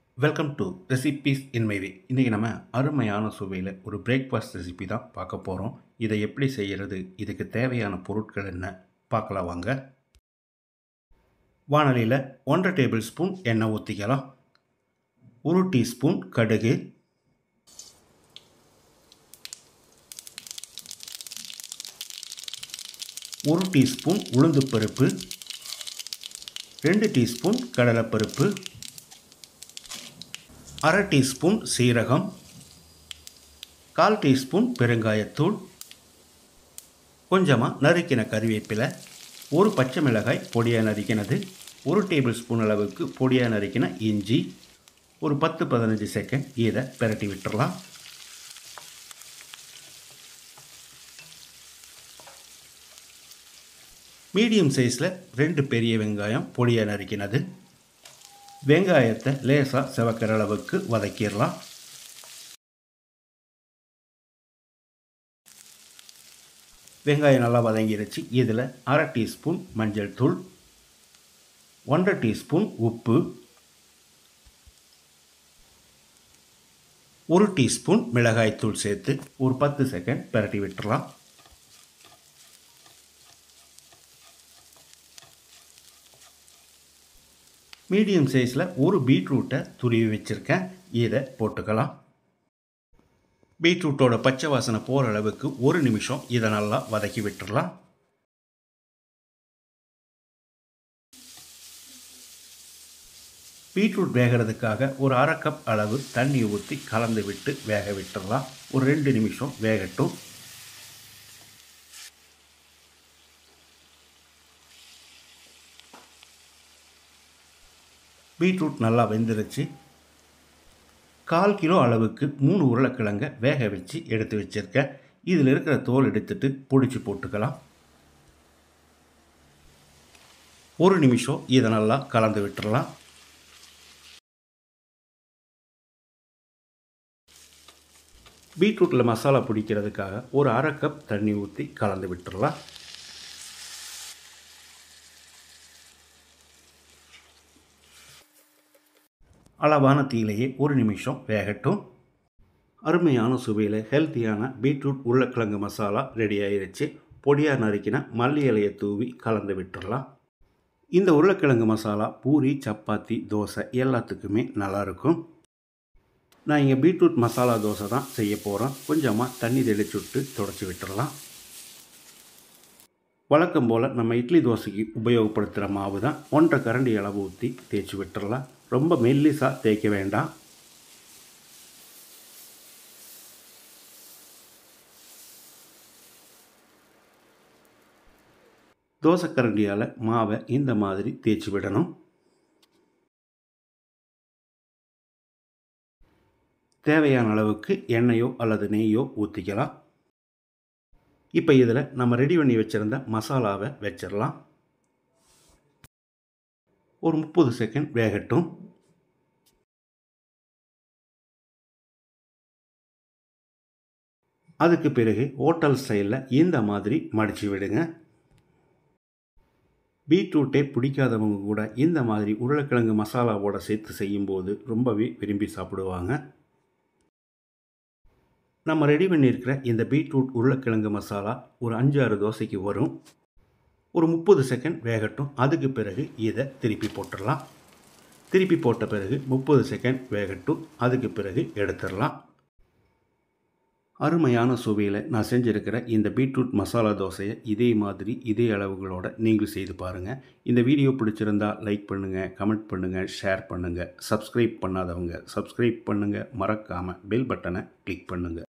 welcome to recipes in my way இன்றைக்கி நம்ம அருமையான சுவையில் ஒரு பிரேக்ஃபாஸ்ட் ரெசிபி தான் பார்க்க போகிறோம் இதை எப்படி செய்கிறது இதுக்கு தேவையான பொருட்கள் என்ன பார்க்கலாம் வாங்க வானலியில் ஒன்றரை டேபிள் ஸ்பூன் எண்ணெய் ஊற்றிக்கலாம் ஒரு டீஸ்பூன் கடுகு ஒரு டீஸ்பூன் உளுந்து பருப்பு ரெண்டு டீஸ்பூன் கடலைப்பருப்பு அரை டீஸ்பூன் சீரகம் கால் டீஸ்பூன் பெருங்காயத்தூள் கொஞ்சமாக நறுக்கின கறிவேப்பிலை ஒரு பச்சை மிளகாய் பொடியாக நறுக்கினது ஒரு டேபிள் ஸ்பூன் அளவுக்கு பொடியாக நறுக்கின இஞ்சி ஒரு பத்து பதினஞ்சு செகண்ட் இதை பிரட்டி விட்டுறலாம் மீடியம் சைஸில் ரெண்டு பெரிய வெங்காயம் பொடியாக நறுக்கினது வெங்காயத்தை லேசாக செவக்கிற அளவுக்கு வதக்கிடலாம் வெங்காயம் நல்லா வதங்கிருச்சு இதில் அரை டீஸ்பூன் மஞ்சள் தூள் ஒன்றரை டீஸ்பூன் உப்பு ஒரு டீஸ்பூன் மிளகாய்த்தூள் சேர்த்து ஒரு பத்து செகண்ட் பிரட்டி விட்டுறலாம் மீடியம் சைஸில் ஒரு பீட்ரூட்டை துருவி வச்சுருக்கேன் இதை போட்டுக்கலாம் பீட்ரூட்டோட பச்சை வாசனை போகிற அளவுக்கு ஒரு நிமிஷம் இதை நல்லா வதக்கி விட்டுறலாம் பீட்ரூட் வேகிறதுக்காக ஒரு அரை கப் அளவு தண்ணி ஊற்றி கலந்து விட்டு வேக விட்டுடலாம் ஒரு ரெண்டு நிமிஷம் வேகட்டும் பீட்ரூட் நல்லா வெந்துருச்சு கால் கிலோ அளவுக்கு மூணு உருளைக்கிழங்க வேக வச்சு எடுத்து வச்சுருக்கேன் இதில் இருக்கிற தோல் எடுத்துட்டு பொடிச்சு போட்டுக்கலாம் ஒரு நிமிஷம் இதை நல்லா கலந்து விட்டுறலாம் பீட்ரூட்டில் மசாலா பிடிக்கிறதுக்காக ஒரு அரை கப் தண்ணி ஊற்றி கலந்து விட்டுறலாம் அளவான தீயிலேயே ஒரு நிமிஷம் வேகட்டும் அருமையான சுவையில் ஹெல்த்தியான பீட்ரூட் உருளைக்கிழங்கு மசாலா ரெடி ஆயிருச்சு பொடியாக நறுக்கின மல்லி இலையை தூவி கலந்து விட்டுடலாம் இந்த உருளைக்கிழங்கு மசாலா பூரி சப்பாத்தி தோசை எல்லாத்துக்குமே நல்லாயிருக்கும் நான் இங்கே பீட்ரூட் மசாலா தோசை தான் செய்ய போகிறேன் கொஞ்சமாக தண்ணி தெளிச்சு விட்டு தொடச்சி விட்டுடலாம் வழக்கம் போல் நம்ம இட்லி தோசைக்கு உபயோகப்படுத்துகிற மாவு தான் ஒன்றரை கரண்டி அளவு ஊற்றி தேய்ச்சி விட்டுறலாம் ரொம்ப மெல்லிசாக தேய்க்க வேண்டாம் தோசைக்கரண்டியால் மாவை இந்த மாதிரி தேய்ச்சி விடணும் தேவையான அளவுக்கு எண்ணெயோ அல்லது நெய்யோ ஊற்றிக்கலாம் இப்போ இதில் நம்ம ரெடி பண்ணி வச்சுருந்த மசாலாவை வச்சிடலாம் ஒரு முப்பது செகண்ட் வேகட்டும் அதுக்கு பிறகு ஹோட்டல் ஸ்டைலில் இந்த மாதிரி மடித்து விடுங்க பீட்ரூட்டே பிடிக்காதவங்க கூட இந்த மாதிரி உருளைக்கிழங்கு மசாலாவோட சேர்த்து செய்யும்போது ரொம்பவே விரும்பி சாப்பிடுவாங்க நம்ம ரெடி பண்ணியிருக்கிற இந்த பீட்ரூட் உருளைக்கிழங்கு மசாலா ஒரு அஞ்சு ஆறு தோசைக்கு வரும் ஒரு முப்பது செகண்ட் வேகட்டும் அதுக்கு பிறகு இதை திருப்பி போட்டுடலாம் திருப்பி போட்ட பிறகு முப்பது செகண்ட் வேகட்டும் அதுக்கு பிறகு எடுத்துடலாம் அருமையான சுவையில் நான் செஞ்சுருக்கிற இந்த பீட்ரூட் மசாலா தோசையை இதே மாதிரி இதே அளவுகளோட நீங்களும் செய்து பாருங்கள் இந்த வீடியோ பிடிச்சிருந்தா லைக் பண்ணுங்கள் கமெண்ட் பண்ணுங்கள் ஷேர் பண்ணுங்கள் சப்ஸ்கிரைப் பண்ணாதவங்க சப்ஸ்கிரைப் பண்ணுங்கள் மறக்காமல் பெல் பட்டனை கிளிக் பண்ணுங்கள்